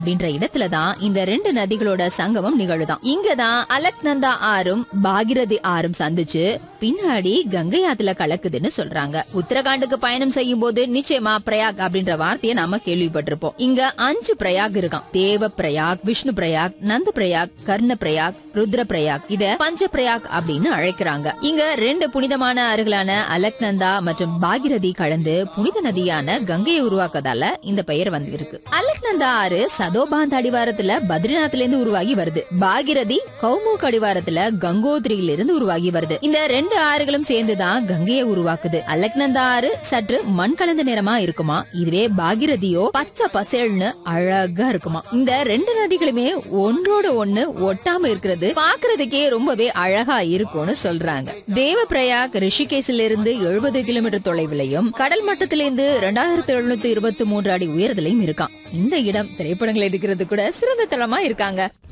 அப்படின்ற இடத்துல தான் இந்த ரெண்டு நதிகளோட சங்கமம் நிகழுதாம் இங்கதான் அலக்நந்தா ஆறும் பாகிரதி ஆறும் சந்திச்சு பின்னாடி கங்கை ஆத்துல கலக்குதுன்னு சொல்றாங்க உத்தரகாண்டுக்கு பயணம் செய்யும் போது நிச்சயமா பிரயாக் அப்படின்ற வார்த்தையை நாம கேள்விப்பட்டிருப்போம் இங்க அஞ்சு பிரயாக் இருக்காம் தேவ பிரயாக் விஷ்ணு பிரயாக் நந்த பிரயாக் கர்ண பிரயாக் ருத்ர பிரயாக் இத பஞ்ச பிரயாக் அப்படின்னு அழைக்கிறாங்க இங்க ரெண்டு புனிதமான ஆறுகளான அலக்நந்தா மற்றும் பாகிரதி கலந்து புனித நதியான கங்கையை உருவாக்கதால இந்த பெயர் வந்து இருக்கு அலக்நந்தா ஆறு சதோபாந்த் அடிவாரத்துல பத்ரிநாத்ல இருந்து உருவாகி வருது பாகிரதி கௌமுக் அடிவாரத்துல கங்கோத்ரியில இருந்து உருவாகி வருது இந்த ரெண்டு ஆறுகளும் சேர்ந்துதான் கங்கையை உருவாக்குது அலக்நந்தா ஆறு சற்று மண் கலந்த நிறமா இருக்குமா இதுவே பாகிரதியோ பச்சை பசேல்னு அழகா இருக்குமா இந்த ரெண்டு நதிகளுமே ஒன்றோட ஒண்ணு ஒட்டாம இருக்கிறது பாக்குறதுக்கே ரொம்பவே அழகா இருக்கும்னு சொல்றாங்க தேவப்பிரயாக் ரிஷிகேசில இருந்து எழுபது கிலோமீட்டர் தொலைவிலையும் கடல் மட்டத்திலிருந்து இரண்டாயிரத்தி எழுநூத்தி இருபத்தி மூன்று அடி உயரத்திலையும் இருக்கான் இந்த இடம் திரைப்படங்கள் எடுக்கிறது கூட சிறந்த தளமா இருக்காங்க